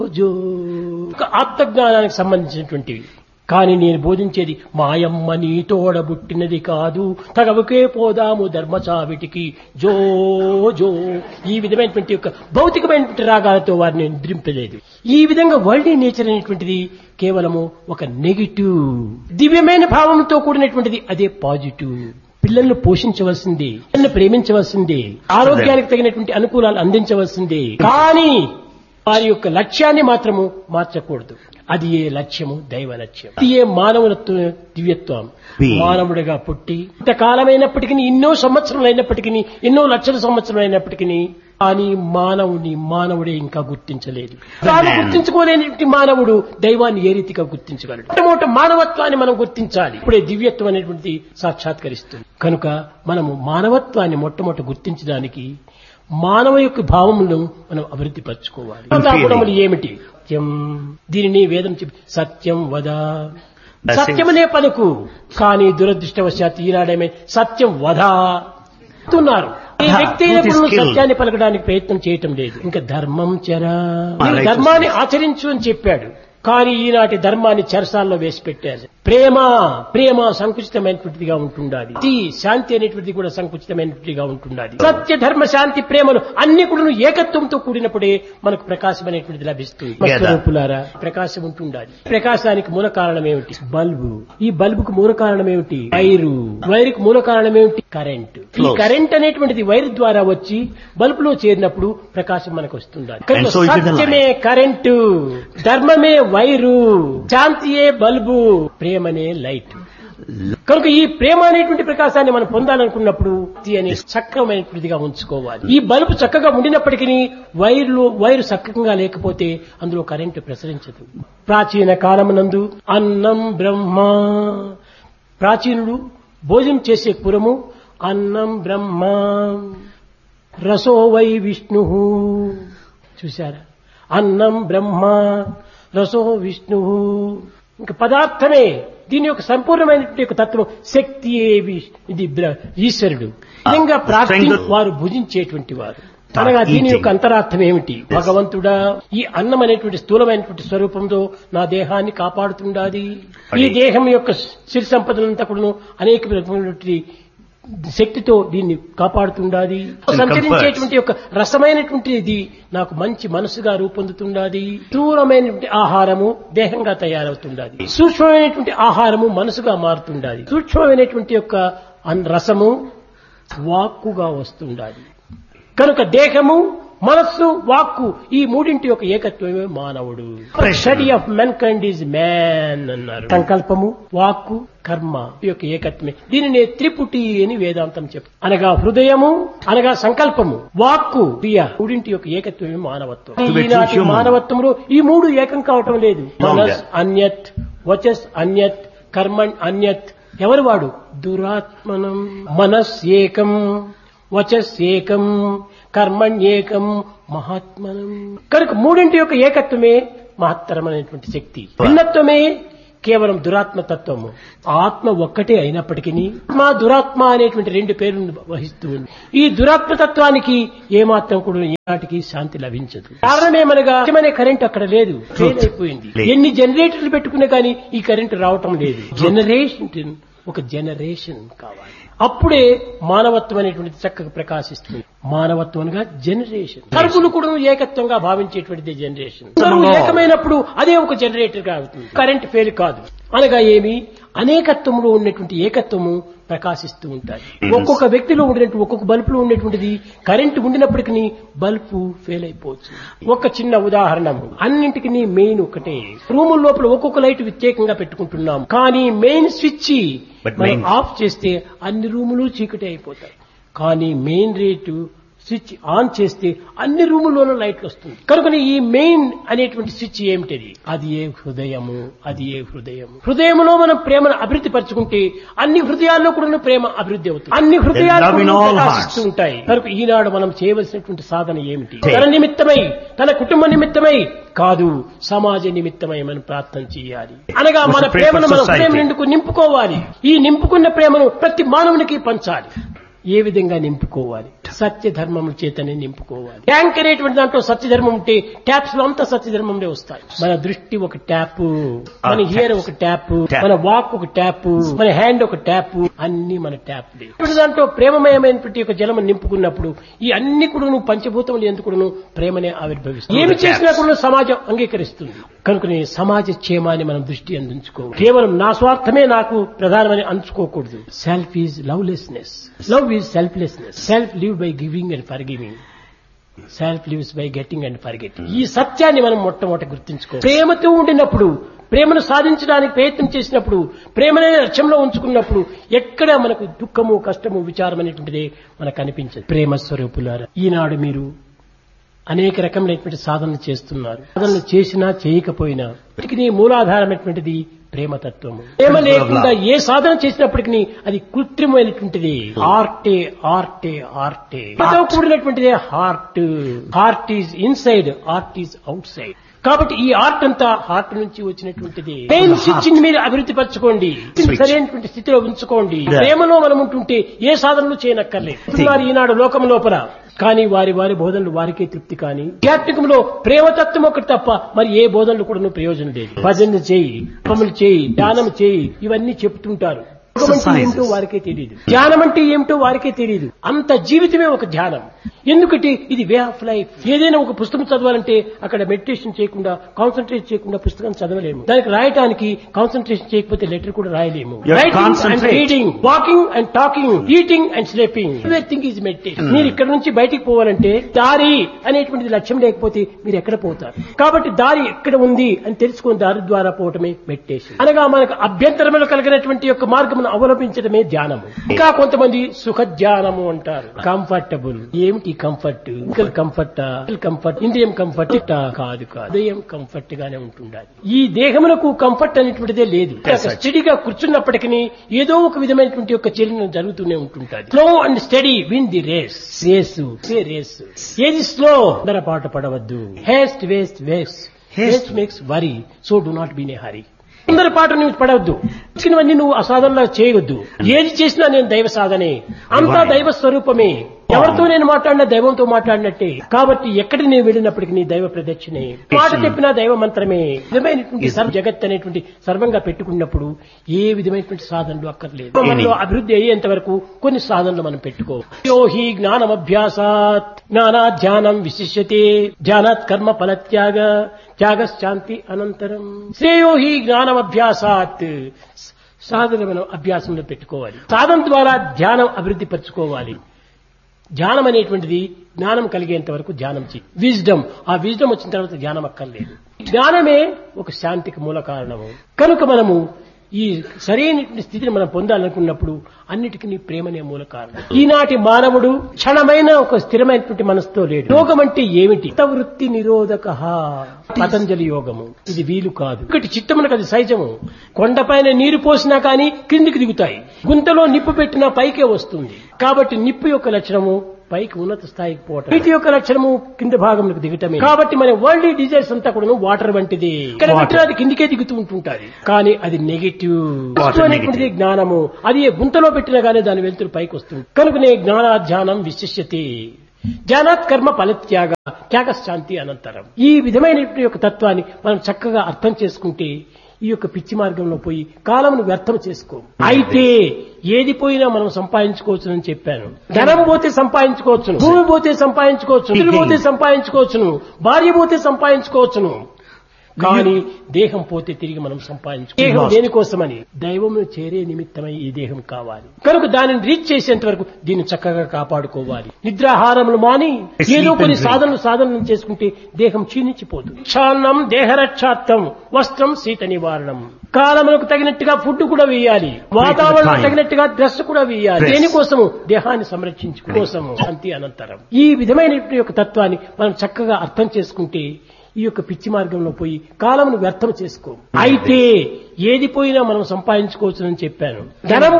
జో ఒక ఆత్మజ్ఞానానికి సంబంధించినటువంటివి కానీ నేను బోధించేది మాయమ్మ నీ తోడబుట్టినది కాదు తగవుకే పోదాము ధర్మచావిటికి జో జో ఈ విధమైనటువంటి యొక్క భౌతికమైనటువంటి రాగాలతో వారిని నిద్రింపలేదు ఈ విధంగా వరల్డ్ నేచర్ అనేటువంటిది కేవలము ఒక నెగిటివ్ దివ్యమైన భావంతో కూడినటువంటిది అదే పాజిటివ్ పిల్లలను పోషించవలసిందే పిల్లలను ప్రేమించవలసిందే ఆరోగ్యానికి తగినటువంటి అనుకూలాలు అందించవలసిందే కానీ వారి యొక్క లక్ష్యాన్ని మాత్రము మార్చకూడదు అది ఏ లక్ష్యము దైవ లక్ష్యం అది ఏ మానవులత్వ దివ్యత్వం Being. మానవుడిగా పుట్టి ఇంతకాలమైనప్పటికీ ఎన్నో సంవత్సరాలు అయినప్పటికీ ఎన్నో లక్షల సంవత్సరాలు అయినప్పటికీ కానీ మానవుని మానవుడే ఇంకా గుర్తించలేదు తాను man. గుర్తించుకోలేని మానవుడు దైవాన్ని ఏ రీతిగా గుర్తించగలడు మొట్టమొదటి మానవత్వాన్ని మనం గుర్తించాలి ఇప్పుడే దివ్యత్వం అనేటువంటిది సాక్షాత్కరిస్తుంది కనుక మనము మానవత్వాన్ని మొట్టమొదటి గుర్తించడానికి మానవ యొక్క భావములను మనం అభివృద్ధి పరచుకోవాలి feeling. గుణములు ఏమిటి సత్యం దీనిని వేదం చెప్పి సత్యం వద Blessings. సత్యమనే పలుకు కానీ దురదృష్టవశాత్తు ఈనాడేమే సత్యం వధ అంటున్నారు ఈ Vada, వ్యక్తి truth is అయినప్పుడు నువ్వు killed. సత్యాన్ని పలకడానికి ప్రయత్నం చేయటం లేదు ఇంకా ధర్మం చరా నీవు righteousness. ధర్మాన్ని ఆచరించు అని చెప్పాడు కానీ ఈనాటి ధర్మాన్ని చెరసాల్లో వేసి పెట్టారు ప్రేమ ప్రేమ సంకుచితమైనటువంటిదిగా ఉంటుండాలి అతి శాంతి అనేటువంటిది కూడా సంకుచితమైనటువంటిదిగా ఉంటుండాలి సత్య ధర్మ శాంతి ప్రేమలు అన్ని కూడా నువ్వు ఏకత్వంతో కూడినప్పుడే మనకు ప్రకాశం అనేటువంటిది లభిస్తుంది Together. స్వరూపులారా ప్రకాశం ఉంటుండాలి ప్రకాశానికి మూల కారణం ఏమిటి బల్బు ఈ బల్బుకు మూల కారణం ఏమిటి వైరు వైరుకు మూల కారణం ఏమిటి కరెంట్ ఈ Flows. కరెంట్ అనేటువంటిది వైరు ద్వారా వచ్చి బల్బులో చేరినప్పుడు ప్రకాశం మనకు వస్తుండాలి కనుక And so it is the సత్యమే కరెంటు ధర్మమే వైరు శాంతియే బల్బు ప్రేమనే లైట్ కనుక ఈ ప్రేమ అనేటువంటి ప్రకాశాన్ని మనం పొందాలనుకున్నప్పుడు ఇది అనే చక్కమైనటువంటిదిగా ఉంచుకోవాలి ఈ బల్బు చక్కగా ఉండినప్పటికీ వైర్లు వైరు చక్కగా లేకపోతే అందులో కరెంటు ప్రసరించదు ప్రాచీన కాలమునందు అన్నం బ్రహ్మ ప్రాచీనుడు భోజనం చేసే పురము అన్నం బ్రహ్మ రసో వై విష్ణు చూశారా అన్నం బ్రహ్మ రసో విష్ణు ఇంకా పదార్థమే దీని యొక్క సంపూర్ణమైనటువంటి యొక్క తత్వం శక్తి ఇది బ్ర- ఈశ్వరుడు నిజంగా ప్రాప్తి Strength. వారు భుజించేటువంటి వారు అనగా దీని యొక్క అంతరార్థం ఏమిటి భగవంతుడా ఈ అన్నం అనేటువంటి స్థూలమైనటువంటి స్వరూపంతో నా దేహాన్ని కాపాడుతుండాది ఈ దేహం యొక్క సిరి సంపదలంతా కూడా అనేక విధమైనటువంటి శక్తితో దీన్ని కాపాడుతుండాది సంచరించేటువంటి యొక్క రసమైనటువంటి ఇది నాకు మంచి మనసుగా రూపొందుతుండాది స్థూలమైనటువంటి ఆహారము దేహంగా తయారవుతుండాది సూక్ష్మమైనటువంటి ఆహారము మనసుగా మారుతుండాది సూక్ష్మమైనటువంటి యొక్క అన్- రసము వాక్కుగా వస్తుండాలి కనుక దేహము మనస్సు వాక్కు ఈ మూడింటి యొక్క ఏకత్వమే మానవుడు study of mankind is man అన్నారు సంకల్పము వాక్కు కర్మ ఈ యొక్క ఏకత్వమే దీనిని త్రిపుటి అని వేదాంతం చెప్పు అనగా హృదయము అనగా సంకల్పము వాక్కు క్రియ మూడింటి యొక్క ఏకత్వమే మానవత్వం To be ఈనాటి human. మానవత్వంలో ఈ మూడు ఏకం కావటం లేదు Longer. మనస్ అన్యత్ వచస్ అన్యత్ కర్మణ్ అన్యత్ ఎవరు వాడు దురాత్మనం మనస్ ఏకం వచస్ ఏకం కర్మణ్యేకం మహాత్మనం కనుక మూడింటి యొక్క ఏకత్వమే మహత్తరమైనటువంటి శక్తి భిన్నత్వమే కేవలం దురాత్మ తత్వము ఆత్మ ఒక్కటే అయినప్పటికీ ఆత్మ దురాత్మ అనేటువంటి రెండు పేర్లను వహిస్తూ ఉంది ఈ దురాత్మ తత్వానికి ఏమాత్రం కూడా ఈనాటికి శాంతి లభించదు కారణమేమనగా నిజమైన కరెంట్ అక్కడ లేదు ఫెయిల్ అయిపోయింది లేదు. ఎన్ని జనరేటర్లు పెట్టుకున్నా కానీ ఈ కరెంట్ రావటం లేదు జనరేషన్ ఒక జనరేషన్ కావాలి అప్పుడే మానవత్వం అనేటువంటిది చక్కగా ప్రకాశిస్తుంది మానవత్వం అనగా జనరేషన్ సరుకులు కూడా ఏకత్వంగా భావించేటువంటిది జనరేషన్ సరుకులు ఏకమైనప్పుడు అదే ఒక జనరేటర్ గా అవుతుంది కరెంట్ ఫెయిల్ కాదు అనగా ఏమి అనేకత్వంలో ఉన్నటువంటి ఏకత్వము ప్రకాశిస్తూ ఉంటాయి ఒక్కొక్క వ్యక్తిలో ఉండేటువంటి ఒక్కొక్క బల్బులో ఉండేటువంటిది కరెంట్ ఉండినప్పటికీ బల్బు ఫెయిల్ అయిపోవచ్చు ఒక చిన్న ఉదాహరణ అన్నింటికి మెయిన్ ఒకటే రూము లోపల ఒక్కొక్క లైట్ వ్యత్యేకంగా పెట్టుకుంటున్నాం కానీ మెయిన్ స్విచ్ But మనం main- ఆఫ్ చేస్తే అన్ని రూములు చీకటి అయిపోతాయి కానీ మెయిన్ రేటు స్విచ్ ఆన్ చేస్తే అన్ని రూముల్లోనూ లైట్లు వస్తుంది కనుక ఈ మెయిన్ అనేటువంటి స్విచ్ ఏమిటది అది ఏ హృదయము అది ఏ హృదయము హృదయములో మనం ప్రేమను అభివృద్ధి పరచుకుంటే అన్ని హృదయాల్లో కూడా ప్రేమ అభివృద్ధి అవుతుంది అన్ని హృదయాలు love in కూడా all ప్రకాశిస్తూ ఉంటాయి కనుక ఈనాడు మనం చేయవలసినటువంటి సాధన ఏమిటి Say. తన నిమిత్తమై తన కుటుంబ నిమిత్తమై కాదు సమాజ నిమిత్తమై మనం ప్రార్థన చేయాలి అనగా Must మన pray for ప్రేమను మన society. ప్రేమ నిండుకు నింపుకోవాలి ఈ నింపుకున్న ప్రేమను ప్రతి మానవునికి పంచాలి ఏ విధంగా నింపుకోవాలి సత్య ధర్మం చేతనే నింపుకోవాలి ట్యాంక్ అనేటువంటి దాంట్లో సత్య ధర్మం ఉంటే ట్యాప్స్ లో అంతా సత్య ధర్మంలో వస్తాయి మన దృష్టి ఒక ట్యాప్ మన హియర్ ఒక ట్యాప్ Tap. మన వాక్ ఒక ట్యాప్ మన హ్యాండ్ ఒక ట్యాప్ అన్ని మన ట్యాప్ ఇప్పుడు దాంట్లో ప్రేమమయమైనటువంటి ఒక జలం నింపుకున్నప్పుడు ఈ అన్ని కూడా పంచభూతములు ఎందుకు ప్రేమనే ఆవిర్భవిస్తుంది ఏమి the చేసినా taps. కూడా సమాజం అంగీకరిస్తుంది కనుకనే సమాజ క్షేమాన్ని మనం దృష్టి అందించుకో కేవలం నా స్వార్థమే నాకు ప్రధానమని అంచుకోకూడదు self is lovelessness love is selflessness self live by giving and for giving self lives by getting and for getting ఈ సత్యాన్ని మనం మొట్టమొదటి గుర్తించుకో ప్రేమతో ఉండినప్పుడు ప్రేమను సాధించడానికి ప్రయత్నం చేసినప్పుడు ప్రేమనే లక్ష్యంలో ఉంచుకున్నప్పుడు ఎక్కడ మనకు దుఃఖము కష్టము విచారం అనేటువంటిది మనకు కనిపించదు ప్రేమ స్వరూపులారా ఈనాడు మీరు అనేక రకమైనటువంటి సాధనలు చేస్తున్నారు సాధనలు చేసినా చేయకపోయినా వీటికి మూలాధారమైనటువంటిది ప్రేమతత్వము ప్రేమ లేకుండా ఏ సాధన చేసినప్పటికీ అది కృత్రిమైనటువంటిది ఆర్టే ఆర్టే ఆర్టే ప్రేమతో కూడినటువంటిదే heart heart is inside art is outside కాబట్టి ఈ ఆర్ట్ అంతా హార్ట్ నుంచి వచ్చినటువంటిది పెయిన్ స్విచ్ మీరు అభివృద్ధి పరచుకోండి Switch. సరైనటువంటి స్థితిలో ఉంచుకోండి Yeah. ప్రేమలో మనం ఉంటుంటే ఏ సాధనలు చేయనక్కర్లేదు ఉన్నారు ఈనాడు లోకం లోపల కానీ వారి వారి బోధనలు వారికే తృప్తి కానీ ఆధ్యాత్మికంలో ప్రేమతత్వం ఒకటి తప్ప మరి ఏ బోధనలు కూడా ప్రయోజనం లేదు భజనలు చేయి పములు చేయి ధ్యానం చేయి ఇవన్నీ చెప్తుంటారు యోగం అంటే Exercises. ఏమిటో వారికే తెలియదు ధ్యానం అంటే ఏమిటో వారికే తెలియదు అంత జీవితమే ఒక ధ్యానం ఎందుకంటే ఇది వే ఆఫ్ లైఫ్ ఏదైనా ఒక పుస్తకం చదవాలంటే అక్కడ మెడిటేషన్ చేయకుండా కాన్సన్ట్రేట్ చేయకుండా పుస్తకం చదవలేము దానికి రాయటానికి కాన్సన్ట్రేషన్ చేయకపోతే లెటర్ కూడా రాయలేము You have to writing and concentrate. Reading walking and talking eating and sleeping everything is meditation మీరు ఇక్కడ నుంచి బయటికి పోవాలంటే దారి అనేటువంటిది లక్ష్యం లేకపోతే మీరు ఎక్కడ పోతారు కాబట్టి దారి ఎక్కడ ఉంది అని తెలుసుకుని దారి ద్వారా పోవటమే మెడిటేషన్ అనగా మనకు అభ్యంతరములు కలిగినటువంటి యొక్క మార్గమును అవలంబించడమే ధ్యానము ఇంకా కొంతమంది సుఖ ధ్యానము అంటారు కంఫర్టబుల్ ఏమిటి కంఫర్ట్ ఫిజికల్ కంఫర్ట్ కంఫర్ట్ ఇంద్రియం కంఫర్ట్ కాదు కాదు హృదయం కంఫర్ట్ గానే ఉంటుండాలి ఈ దేహమునకు కంఫర్ట్ అనేటువంటిదే లేదు Yes, sir. స్టడీగా కూర్చున్నప్పటికీ ఏదో ఒక విధమైనటువంటి యొక్క చలనం జరుగుతూనే ఉంటుంటుంది slow and steady win the race race race ఏది స్లో పాట పడవద్దు haste waste waste haste makes worry so do not be in a hurry అందరి పాట నువ్వు పడవద్దు ఇచ్చినవన్నీ నువ్వు అసాధనలో చేయవద్దు ఏది చేసినా నేను దైవ సాధనే అంతా దైవ స్వరూపమే ఎవరితో నేను మాట్లాడినా దైవంతో మాట్లాడినట్టే కాబట్టి ఎక్కడికి నేను వెళ్ళినప్పటికీ నీ దైవ ప్రదక్షిణే మాట చెప్పినా దైవ మంత్రమే విధమైనటువంటి సర్వ జగత్ అనేటువంటి సర్వంగా పెట్టుకున్నప్పుడు ఏ విధమైనటువంటి సాధనలు అక్కర్లేదు మనలో అభివృద్ధి అయ్యేంత వరకు కొన్ని సాధనలు మనం పెట్టుకో యో హి జ్ఞానమభ్యాసాత్ జ్ఞానాధ్యానం విశిష్యతే ధ్యానాత్ కర్మ ఫలత్యాగ త్యాగశాంతి అనంతరం శ్రేయో హి జ్ఞానమభ్యాసాత్ సాధన మనం అభ్యాసంలో పెట్టుకోవాలి సాధన ద్వారా ధ్యానం అభివృద్ధి పరచుకోవాలి ధ్యానం అనేటువంటిది జ్ఞానం కలిగేంత వరకు ధ్యానం చేయి విజ్డమ్ ఆ విజ్డమ్ వచ్చిన తర్వాత ధ్యానం అక్కర్లేదు జ్ఞానమే ఒక శాంతికి మూల కారణము కనుక మనము ఈ సరైనటువంటి స్థితిని మనం పొందాలనుకున్నప్పుడు అన్నిటికీ ప్రేమనే మూల కారణం ఈనాటి మానవుడు క్షణమైన ఒక స్థిరమైనటువంటి మనసుతో లేడు యోగం అంటే ఏమిటి వృత్తి నిరోధక పతంజలి యోగము ఇది వీలు కాదు ఒకటి చిత్తమునకు అది సహజము కొండపైన నీరు పోసినా కానీ క్రిందికి దిగుతాయి గుంతలో నిప్పు పెట్టినా పైకే వస్తుంది కాబట్టి నిప్పు యొక్క లక్షణము పైకి ఉన్నత స్థాయికి పోవటం నీటి యొక్క లక్షణము కింద భాగంలోకి దిగటమే కాబట్టి మన వరల్డ్ డిజైర్స్ అంతా కూడా వాటర్ వంటిది ఇక్కడ Water. పెట్టినా అది కిందికే దిగుతూ ఉంటుంటాది కానీ అది నెగిటివ్ Water అనేటువంటిది జ్ఞానము అది ఏ గుంతలో పెట్టినా కానీ దాని వెలుతురు పైకి వస్తుంది కనుకనే జ్ఞానాధ్యానం విశిష్యతే జ్ఞానాత్ కర్మ ఫలత్యాగ త్యాగశాంతి అనంతరం ఈ విధమైనటువంటి యొక్క తత్వాన్ని మనం చక్కగా అర్థం చేసుకుంటే ఈ యొక్క పిచ్చి మార్గంలో పోయి కాలమును వ్యర్థం చేసుకో అయితే ఏది పోయినా మనం సంపాదించుకోవచ్చు అని చెప్పాను ధనం పోతే సంపాదించుకోవచ్చును భూమి పోతే సంపాదించుకోవచ్చును ఇల్లు పోతే సంపాదించుకోవచ్చును భార్య పోతే సంపాదించుకోవచ్చును కానీ దేహం పోతే తిరిగి మనం సంపాదించు దేహం దేనికోసమని దైవమును చేరే నిమిత్తమై ఈ దేహం కావాలి కనుక దానిని రీచ్ చేసేంత వరకు దీన్ని చక్కగా కాపాడుకోవాలి నిద్రాహారములు మాని ఏదో కొన్ని సాధనలు సాధనలు చేసుకుంటే దేహం క్షీణించిపోతుంది క్షాన్నం దేహరక్షార్థం వస్త్రం శీత నివారణం కాలములకు తగినట్టుగా ఫుడ్ కూడా వేయాలి వాతావరణం time. తగినట్టుగా డ్రెస్ కూడా వేయాలి Dress. దేనికోసము దేహాన్ని సంరక్షించు కోసము శాంతి అనంతరం ఈ విధమైనటువంటి యొక్క తత్వాన్ని మనం చక్కగా అర్థం చేసుకుంటే ఈ యొక్క పిచ్చి మార్గంలో పోయి కాలమును వ్యర్థం చేసుకో అయితే ఏది పోయినా మనం సంపాదించుకోవచ్చు అని చెప్పాను ధనం